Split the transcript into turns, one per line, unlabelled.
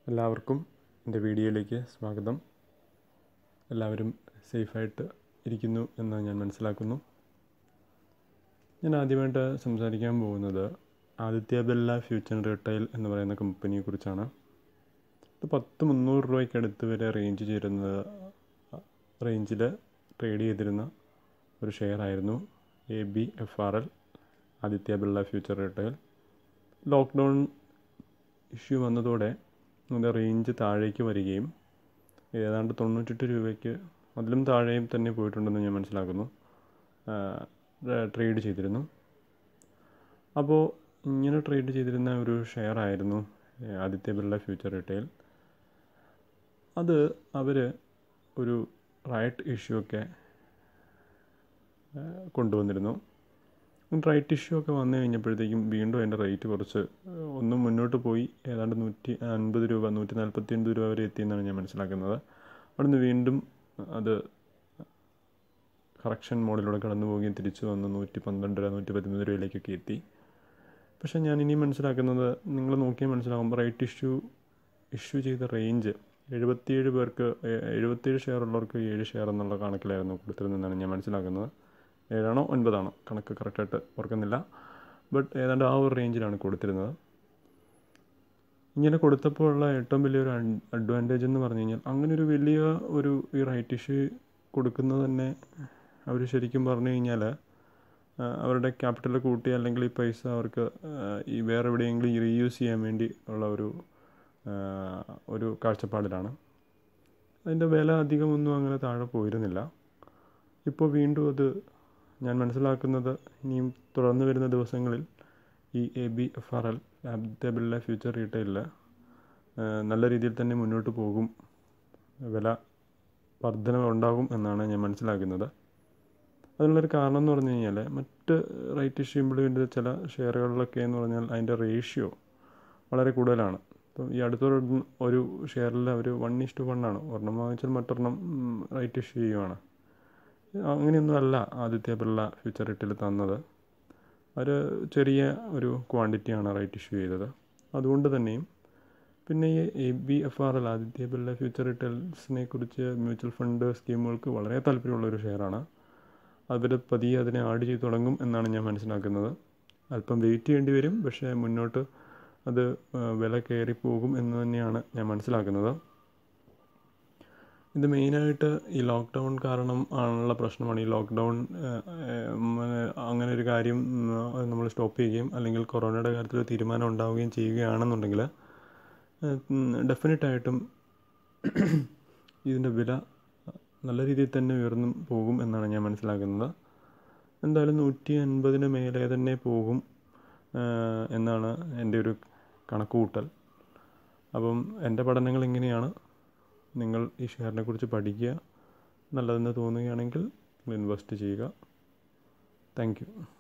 എല്ലാവർക്കും എൻ്റെ വീഡിയോയിലേക്ക് സ്വാഗതം എല്ലാവരും സേഫായിട്ട് ഇരിക്കുന്നു എന്ന് ഞാൻ മനസ്സിലാക്കുന്നു ഞാൻ ആദ്യമായിട്ട് സംസാരിക്കാൻ പോകുന്നത് ആദിത്യ ബിർള ഫ്യൂച്ചർ റീറ്റെയിൽ എന്ന് പറയുന്ന കമ്പനിയെ കുറിച്ചാണ് ഇത് പത്ത് മുന്നൂറ് രൂപയ്ക്കടുത്ത് വരെ റേഞ്ച് ചേരുന്നത് റേഞ്ചിൽ ട്രേഡ് ചെയ്തിരുന്ന ഒരു ഷെയർ ആയിരുന്നു A B F R L Aditya Birla future retail lockdown issue വന്നതോടെ അതിൻ്റെ റേഞ്ച് താഴേക്ക് വരികയും ഏതാണ്ട് തൊണ്ണൂറ്റെട്ട് രൂപയ്ക്ക് അതിലും താഴെയും തന്നെ പോയിട്ടുണ്ടെന്ന് ഞാൻ മനസ്സിലാക്കുന്നു ട്രേഡ് ചെയ്തിരുന്നു അപ്പോൾ ഇങ്ങനെ ട്രേഡ് ചെയ്തിരുന്ന ഒരു ഷെയർ ആയിരുന്നു ആദിത്യ ബിർള ഫ്യൂച്ചർ റീറ്റെയിൽ അത് അവർ ഒരു റൈറ്റ് ഇഷ്യൂ ഒക്കെ കൊണ്ടുവന്നിരുന്നു റൈറ്റ് ഇഷ്യൂ ഒക്കെ വന്നു കഴിഞ്ഞപ്പോഴത്തേക്കും വീണ്ടും അതിൻ്റെ റേറ്റ് കുറച്ച് ഒന്നും മുന്നോട്ട് പോയി ഏതാണ്ട് നൂറ്റി അൻപത് രൂപ നൂറ്റി നാൽപ്പത്തി ഒൻപത് രൂപ വരെ എത്തിയെന്നാണ് ഞാൻ മനസ്സിലാക്കുന്നത് അവിടുന്ന് വീണ്ടും അത് കറക്ഷൻ മോഡിലൂടെ കടന്നു പോവുകയും തിരിച്ചു വന്ന് നൂറ്റി പന്ത്രണ്ട് രൂപ നൂറ്റി പതിമൂന്ന് രൂപയിലേക്കൊക്കെ എത്തി പക്ഷേ ഞാൻ ഇനി മനസ്സിലാക്കുന്നത് നിങ്ങൾ നോക്കിയാൽ മനസ്സിലാകുമ്പോൾ റൈറ്റ് ഇഷ്യൂ ഇഷ്യൂ ചെയ്ത റേഞ്ച് എഴുപത്തിയേഴ് പേർക്ക് എഴുപത്തിയേഴ് ഷെയർ ഉള്ളവർക്ക് ഏഴ് ഷെയർ എന്നുള്ള കണക്കിലായിരുന്നു കൊടുത്തിരുന്നതെന്നാണ് ഞാൻ മനസ്സിലാക്കുന്നത് ഏഴാണോ ഒൻപതാണോ കണക്ക് കറക്റ്റായിട്ട് ഓർക്കുന്നില്ല ബട്ട് ഏതാണ്ട് ആ ഒരു റേഞ്ചിലാണ് കൊടുത്തിരുന്നത് ഇങ്ങനെ കൊടുത്തപ്പോഴുള്ള ഏറ്റവും വലിയൊരു അഡ്വാൻറ്റേജ് എന്ന് പറഞ്ഞു കഴിഞ്ഞാൽ അങ്ങനെ ഒരു വലിയ ഒരു ഈ റൈറ്റ് ഇഷ്യൂ കൊടുക്കുന്നത് തന്നെ അവർ ശരിക്കും പറഞ്ഞു കഴിഞ്ഞാൽ അവരുടെ ക്യാപിറ്റൽ കൂട്ടി അല്ലെങ്കിൽ ഈ പൈസ അവർക്ക് ഈ വേറെ എവിടെയെങ്കിലും റീയൂസ് ചെയ്യാൻ വേണ്ടി ഉള്ള ഒരു ഒരു കാഴ്ചപ്പാടിലാണ് അതിൻ്റെ വില അധികമൊന്നും അങ്ങനെ താഴെ പോയിരുന്നില്ല ഇപ്പോൾ വീണ്ടും അത് ഞാൻ മനസ്സിലാക്കുന്നത് ഇനിയും തുടർന്ന് വരുന്ന ദിവസങ്ങളിൽ ഈ A B F R L ആബ്ദബിളിലെ ഫ്യൂച്ചർ റീറ്റെയിലിൽ നല്ല രീതിയിൽ തന്നെ മുന്നോട്ട് പോകും വില വർധന ഉണ്ടാകും എന്നാണ് ഞാൻ മനസ്സിലാക്കുന്നത് അതിനുള്ളൊരു കാരണം എന്ന് പറഞ്ഞു കഴിഞ്ഞാൽ മറ്റ് റൈറ്റ് ഇഷ്യൂ ഇംപ്ലിമെൻ്റ് ചില ഷെയറുകളിലൊക്കെ എന്ന് പറഞ്ഞാൽ അതിൻ്റെ റേഷ്യോ വളരെ കൂടുതലാണ് ഇപ്പം ഈ അടുത്തൊരു ഒരു ഷെയറിൽ അവർ വൺ ഇഷ്ടു വണ്ണാണ് ഒരെണ്ണം വാങ്ങിച്ചാൽ മറ്റൊരെണ്ണം റൈറ്റ് ഇഷ്യൂ ചെയ്യുവാണ് അങ്ങനെയൊന്നും അല്ല ആദിത്യ ബിർള ഫ്യൂച്ചർ റീറ്റിൽ തന്നത് ഒരു ചെറിയ ഒരു ക്വാണ്ടിറ്റിയാണ് റൈറ്റ് ഇഷ്യൂ ചെയ്തത് അതുകൊണ്ട് തന്നെയും പിന്നെ ഈ A B F R L Aditya Birla future റീറ്റെയിൽസിനെ കുറിച്ച് മ്യൂച്വൽ ഫണ്ട് സ്കീമുകൾക്ക് വളരെ താല്പര്യമുള്ള ഒരു ഷെയറാണ് അവർ പതിയെ അതിനെ ആഡ് ചെയ്ത് തുടങ്ങും എന്നാണ് ഞാൻ മനസ്സിലാക്കുന്നത് അല്പം വെയിറ്റ് ചെയ്യേണ്ടി വരും പക്ഷേ മുന്നോട്ട് അത് വില കയറി പോകും എന്ന് തന്നെയാണ് ഞാൻ മനസ്സിലാക്കുന്നത് ഇത് മെയിനായിട്ട് ഈ ലോക്ക്ഡൗൺ കാരണം ആണുള്ള പ്രശ്നമാണ് ഈ ലോക്ക്ഡൗൺ അങ്ങനെ ഒരു കാര്യം നമ്മൾ സ്റ്റോപ്പ് ചെയ്യുകയും അല്ലെങ്കിൽ കൊറോണയുടെ കാര്യത്തിൽ തീരുമാനം ഉണ്ടാവുകയും ചെയ്യുകയാണെന്നുണ്ടെങ്കിൽ ഡെഫിനറ്റായിട്ടും ഇതിൻ്റെ വില നല്ല രീതിയിൽ തന്നെ ഉയർന്നു പോകും എന്നാണ് ഞാൻ മനസ്സിലാക്കുന്നത് എന്തായാലും നൂറ്റി അൻപതിന് മേലെ തന്നെ പോകും എന്നാണ് എൻ്റെ ഒരു കണക്കുകൂട്ടൽ അപ്പം എൻ്റെ പഠനങ്ങൾ ഇങ്ങനെയാണ് നിങ്ങൾ ഈ ഷെയറിനെ കുറിച്ച് പഠിക്കുക നല്ലതെന്ന് തോന്നുകയാണെങ്കിൽ ഇൻവെസ്റ്റ് ചെയ്യുക താങ്ക് യു